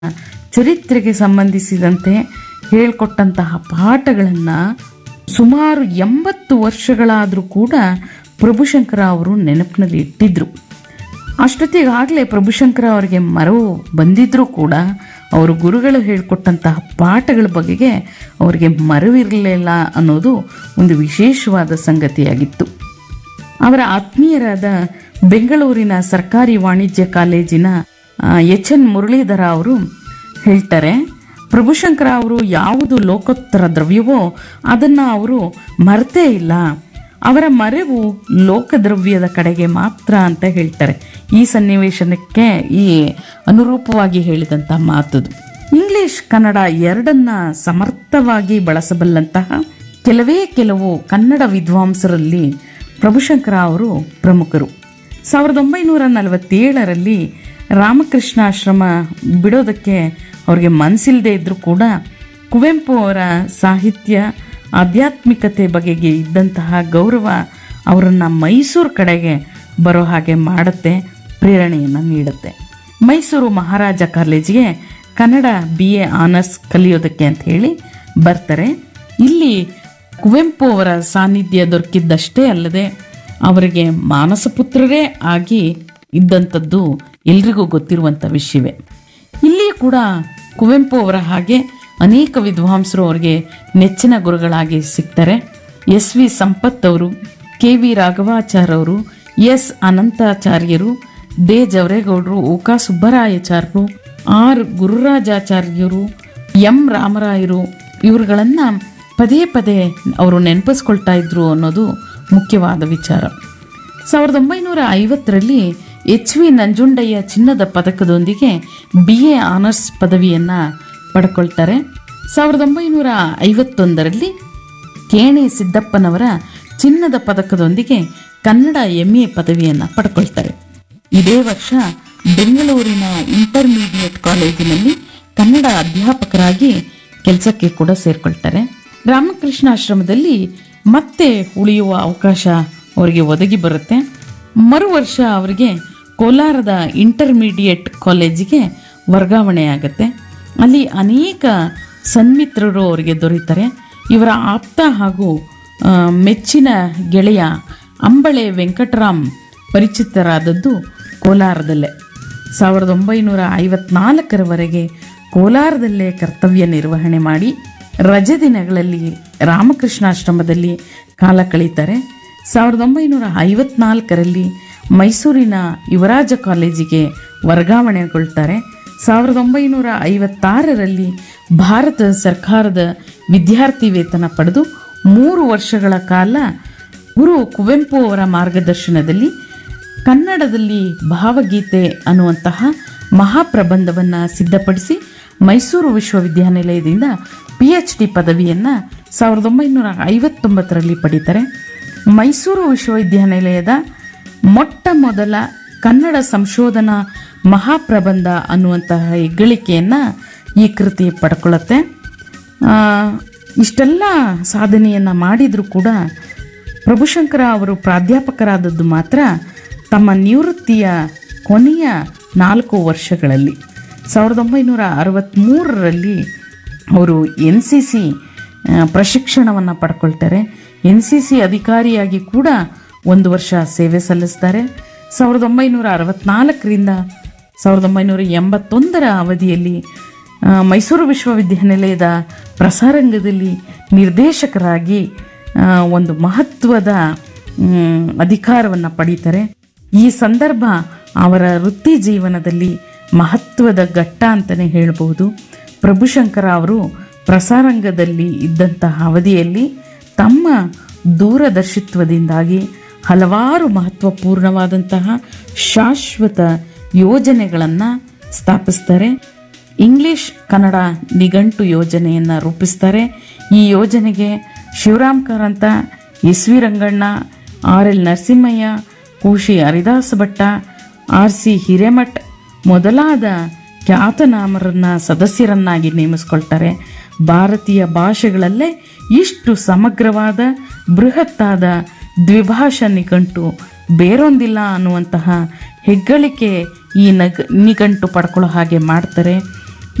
ಚರಿತ್ರೆಗೆ ಸಂಬಂಧಿಸಿದಂತೆ ಹೇಳ್ಕೊಟ್ಟಂತಹ ಪಾಠಗಳನ್ನು ಸುಮಾರು ಎಂಬತ್ತು ವರ್ಷಗಳಾದರೂ ಕೂಡ ಪ್ರಭುಶಂಕರ ಅವರು ನೆನಪಿನಲ್ಲಿ ಇಟ್ಟಿದ್ರು ಅಷ್ಟೊತ್ತಿಗಾಗಲೇ ಪ್ರಭುಶಂಕರ ಅವರಿಗೆ ಮರವು ಬಂದಿದ್ದರೂ ಕೂಡ ಅವರು ಗುರುಗಳು ಹೇಳಿಕೊಟ್ಟಂತಹ ಪಾಠಗಳ ಬಗೆಗೆ ಅವರಿಗೆ ಮರವಿರಲಿಲ್ಲ ಅನ್ನೋದು ಒಂದು ವಿಶೇಷವಾದ ಸಂಗತಿಯಾಗಿತ್ತು ಅವರ ಆತ್ಮೀಯರಾದ ಬೆಂಗಳೂರಿನ ಸರ್ಕಾರಿ ವಾಣಿಜ್ಯ ಕಾಲೇಜಿನ ಎಚ್ ಎನ್ ಮುರಳೀಧರ ಅವರು ಹೇಳ್ತಾರೆ ಪ್ರಭುಶಂಕರ ಅವರು ಯಾವುದು ಲೋಕೋತ್ತರ ದ್ರವ್ಯವೋ ಅದನ್ನು ಅವರು ಮರೆತೇ ಇಲ್ಲ ಅವರ ಮರೆವು ಲೋಕದ್ರವ್ಯದ ಕಡೆಗೆ ಮಾತ್ರ ಅಂತ ಹೇಳ್ತಾರೆ ಈ ಸನ್ನಿವೇಶನಕ್ಕೆ ಈ ಅನುರೂಪವಾಗಿ ಹೇಳಿದಂಥ ಮಾತದು ಇಂಗ್ಲಿಷ್ ಕನ್ನಡ ಎರಡನ್ನ ಸಮರ್ಥವಾಗಿ ಬಳಸಬಲ್ಲಂತಹ ಕೆಲವೇ ಕೆಲವು ಕನ್ನಡ ವಿದ್ವಾಂಸರಲ್ಲಿ ಪ್ರಭುಶಂಕರ ಅವರು ಪ್ರಮುಖರು ಸಾವಿರದ ಒಂಬೈನೂರ ನಲವತ್ತೇಳರಲ್ಲಿ ರಾಮಕೃಷ್ಣಾಶ್ರಮ ಬಿಡೋದಕ್ಕೆ ಅವ್ರಿಗೆ ಮನಸ್ಸಿಲ್ಲದೆ ಇದ್ದರೂ ಕೂಡ ಕುವೆಂಪು ಅವರ ಸಾಹಿತ್ಯ ಆಧ್ಯಾತ್ಮಿಕತೆ ಬಗೆಗೆ ಇದ್ದಂತಹ ಗೌರವ ಅವರನ್ನು ಮೈಸೂರು ಕಡೆಗೆ ಬರೋ ಹಾಗೆ ಮಾಡುತ್ತೆ ಪ್ರೇರಣೆಯನ್ನು ನೀಡುತ್ತೆ ಮೈಸೂರು ಮಹಾರಾಜ ಕಾಲೇಜಿಗೆ ಕನ್ನಡ ಬಿ ಎ ಆನರ್ಸ್ ಕಲಿಯೋದಕ್ಕೆ ಅಂತ ಹೇಳಿ ಬರ್ತಾರೆ ಇಲ್ಲಿ ಕುವೆಂಪು ಅವರ ಸಾನ್ನಿಧ್ಯ ದೊರಕಿದ್ದಷ್ಟೇ ಅಲ್ಲದೆ ಅವರಿಗೆ ಮಾನಸಪುತ್ರರೇ ಆಗಿ ಇದ್ದಂಥದ್ದು ಎಲ್ರಿಗೂ ಗೊತ್ತಿರುವಂಥ ವಿಷಯವೇ ಇಲ್ಲಿ ಕೂಡ ಕುವೆಂಪು ಅವರ ಹಾಗೆ ಅನೇಕ ವಿದ್ವಾಂಸರು ಅವರಿಗೆ ನೆಚ್ಚಿನ ಗುರುಗಳಾಗಿ ಸಿಗ್ತಾರೆ ಎಸ್ ವಿ ಸಂಪತ್ ಅವರು ಕೆ ವಿ ರಾಘವಾಚಾರ್ ಅವರು ಎಸ್ ಅನಂತಾಚಾರ್ಯರು ದೇ ಜವರೇಗೌಡರು ಓಕಾ ಸುಬ್ಬರಾಯಾಚಾರ್ಯರು ಆರ್ ಗುರುರಾಜಾಚಾರ್ಯರು ಎಂ ರಾಮರಾಯರು ಇವ್ರುಗಳನ್ನು ಪದೇ ಪದೇ ಅವರು ನೆನಪಿಸ್ಕೊಳ್ತಾ ಇದ್ರು ಅನ್ನೋದು ಮುಖ್ಯವಾದ ವಿಚಾರ ಸಾವಿರದ ಒಂಬೈನೂರ ಐವತ್ತರಲ್ಲಿ ಎಚ್ ವಿ ನಂಜುಂಡಯ್ಯ ಚಿನ್ನದ ಪದಕದೊಂದಿಗೆ ಬಿ ಎ ಆನರ್ಸ್ ಪದವಿಯನ್ನು ಪಡ್ಕೊಳ್ತಾರೆ ಸಾವಿರದ ಒಂಬೈನೂರ ಐವತ್ತೊಂದರಲ್ಲಿ ಕೇಣಿ ಸಿದ್ದಪ್ಪನವರ ಚಿನ್ನದ ಪದಕದೊಂದಿಗೆ ಕನ್ನಡ ಎಂ ಎ ಪದವಿಯನ್ನು ಪಡ್ಕೊಳ್ತಾರೆ ಇದೇ ವರ್ಷ ಬೆಂಗಳೂರಿನ ಇಂಟರ್ಮೀಡಿಯೇಟ್ ಕಾಲೇಜಿನಲ್ಲಿ ಕನ್ನಡ ಅಧ್ಯಾಪಕರಾಗಿ ಕೆಲಸಕ್ಕೆ ಕೂಡ ಸೇರ್ಕೊಳ್ತಾರೆ ರಾಮಕೃಷ್ಣಾಶ್ರಮದಲ್ಲಿ ಮತ್ತೆ ಉಳಿಯುವ ಅವಕಾಶ ಅವರಿಗೆ ಒದಗಿ ಬರುತ್ತೆ ಮರು ವರ್ಷ ಅವರಿಗೆ ಕೋಲಾರದ ಇಂಟರ್ಮೀಡಿಯೇಟ್ ಕಾಲೇಜಿಗೆ ವರ್ಗಾವಣೆ ಆಗುತ್ತೆ ಅಲ್ಲಿ ಅನೇಕ ಸನ್ಮಿತ್ರರು ಅವರಿಗೆ ದೊರೀತಾರೆ ಇವರ ಆಪ್ತ ಹಾಗೂ ಆ, ಮೆಚ್ಚಿನ ಗೆಳೆಯ ಅಂಬಳೆ ವೆಂಕಟರಾಮ್ ಪರಿಚಿತರಾದದ್ದು ಕೋಲಾರದಲ್ಲೇ ಸಾವಿರದ ಒಂಬೈನೂರ ಐವತ್ನಾಲ್ಕರವರೆಗೆ ಕೋಲಾರದಲ್ಲೇ ಕರ್ತವ್ಯ ನಿರ್ವಹಣೆ ಮಾಡಿ ರಜೆ ದಿನಗಳಲ್ಲಿ ರಾಮಕೃಷ್ಣಾಶ್ರಮದಲ್ಲಿ ಕಾಲ ಕಳೀತಾರೆ ಸಾವಿರದ ಒಂಬೈನೂರ ಐವತ್ನಾಲ್ಕರಲ್ಲಿ ಮೈಸೂರಿನ ಯುವರಾಜ ಕಾಲೇಜಿಗೆ ವರ್ಗಾವಣೆಗೊಳ್ತಾರೆ ಸಾವಿರದ ಒಂಬೈನೂರ ಐವತ್ತಾರರಲ್ಲಿ ಭಾರತ ಸರ್ಕಾರದ ವಿದ್ಯಾರ್ಥಿ ವೇತನ ಪಡೆದು ಮೂರು ವರ್ಷಗಳ ಕಾಲ ಗುರು ಕುವೆಂಪು ಅವರ ಮಾರ್ಗದರ್ಶನದಲ್ಲಿ ಕನ್ನಡದಲ್ಲಿ ಭಾವಗೀತೆ ಅನ್ನುವಂತಹ ಮಹಾಪ್ರಬಂಧವನ್ನು ಸಿದ್ಧಪಡಿಸಿ ಮೈಸೂರು ವಿಶ್ವವಿದ್ಯಾನಿಲಯದಿಂದ ಪಿ ಎಚ್ ಡಿ ಪದವಿಯನ್ನು ಸಾವಿರದ ಒಂಬೈನೂರ ಐವತ್ತೊಂಬತ್ತರಲ್ಲಿ ಪಡೀತಾರೆ ಮೈಸೂರು ವಿಶ್ವವಿದ್ಯಾನಿಲಯದ ಮೊಟ್ಟ ಮೊದಲ ಕನ್ನಡ ಸಂಶೋಧನಾ ಮಹಾಪ್ರಬಂಧ ಅನ್ನುವಂತಹ ಹೆಗ್ಗಳಿಕೆಯನ್ನು ಈ ಕೃತಿ ಪಡ್ಕೊಳ್ಳುತ್ತೆ ಆ, ಇಷ್ಟೆಲ್ಲ ಸಾಧನೆಯನ್ನು ಮಾಡಿದರೂ ಕೂಡ ಪ್ರಭುಶಂಕರ ಅವರು ಪ್ರಾಧ್ಯಾಪಕರಾದದ್ದು ಮಾತ್ರ ತಮ್ಮ ನಿವೃತ್ತಿಯ ಕೊನೆಯ ನಾಲ್ಕು ವರ್ಷಗಳಲ್ಲಿ ಸಾವಿರದ ಒಂಬೈನೂರ ಅರವತ್ತ್ಮೂರರಲ್ಲಿ ಅವರು ಎನ್ ಸಿ ಸಿ ಪ್ರಶಿಕ್ಷಣವನ್ನು ಪಡ್ಕೊಳ್ತಾರೆ ಎನ್ ಸಿ ಸಿ ಅಧಿಕಾರಿಯಾಗಿ ಕೂಡ ಒಂದು ವರ್ಷ ಸೇವೆ ಸಲ್ಲಿಸ್ತಾರೆ ಸಾವಿರದ ಒಂಬೈನೂರ ಅರವತ್ತ್ನಾಲ್ಕರಿಂದ ಸಾವಿರದ ಒಂಬೈನೂರ ಎಂಬತ್ತೊಂದರ ಅವಧಿಯಲ್ಲಿ ಆ, ಮೈಸೂರು ವಿಶ್ವವಿದ್ಯಾನಿಲಯದ ಪ್ರಸಾರಂಗದಲ್ಲಿ ನಿರ್ದೇಶಕರಾಗಿ ಆ, ಒಂದು ಮಹತ್ವದ ಅಧಿಕಾರವನ್ನು ಪಡೀತಾರೆ ಈ ಸಂದರ್ಭ ಅವರ ವೃತ್ತಿ ಜೀವನದಲ್ಲಿ ಮಹತ್ವದ ಘಟ್ಟ ಅಂತಲೇ ಹೇಳಬಹುದು ಪ್ರಭುಶಂಕರ ಅವರು ಪ್ರಸಾರಂಗದಲ್ಲಿ ಇದ್ದಂತಹ ಅವಧಿಯಲ್ಲಿ ತಮ್ಮ ದೂರದರ್ಶಿತ್ವದಿಂದಾಗಿ ಹಲವಾರು ಮಹತ್ವಪೂರ್ಣವಾದಂತಹ ಶಾಶ್ವತ ಯೋಜನೆಗಳನ್ನು ಸ್ಥಾಪಿಸ್ತಾರೆ ಇಂಗ್ಲಿಷ್ ಕನ್ನಡ ನಿಘಂಟು ಯೋಜನೆಯನ್ನು ರೂಪಿಸ್ತಾರೆ ಈ ಯೋಜನೆಗೆ Shivaram Karanth S V Ranganna R L Narasimhaiah ಕೂಶಿ ಹರಿದಾಸ ಭಟ್ಟ ಆರ್ ಸಿ ಹಿರೇಮಠ್ ಮೊದಲಾದ ಖ್ಯಾತನಾಮರನ್ನ ಸದಸ್ಯರನ್ನಾಗಿ ನೇಮಿಸ್ಕೊಳ್ತಾರೆ ಭಾರತೀಯ ಭಾಷೆಗಳಲ್ಲೇ ಇಷ್ಟು ಸಮಗ್ರವಾದ ಬೃಹತ್ತಾದ ದ್ವಿಭಾಷಾ ನಿಘಂಟು ಬೇರೊಂದಿಲ್ಲ ಅನ್ನುವಂತಹ ಹೆಗ್ಗಳಿಕೆ ಈ ನಗ್ ನಿಘಂಟು ಪಡ್ಕೊಳ್ಳೋ ಹಾಗೆ ಮಾಡ್ತಾರೆ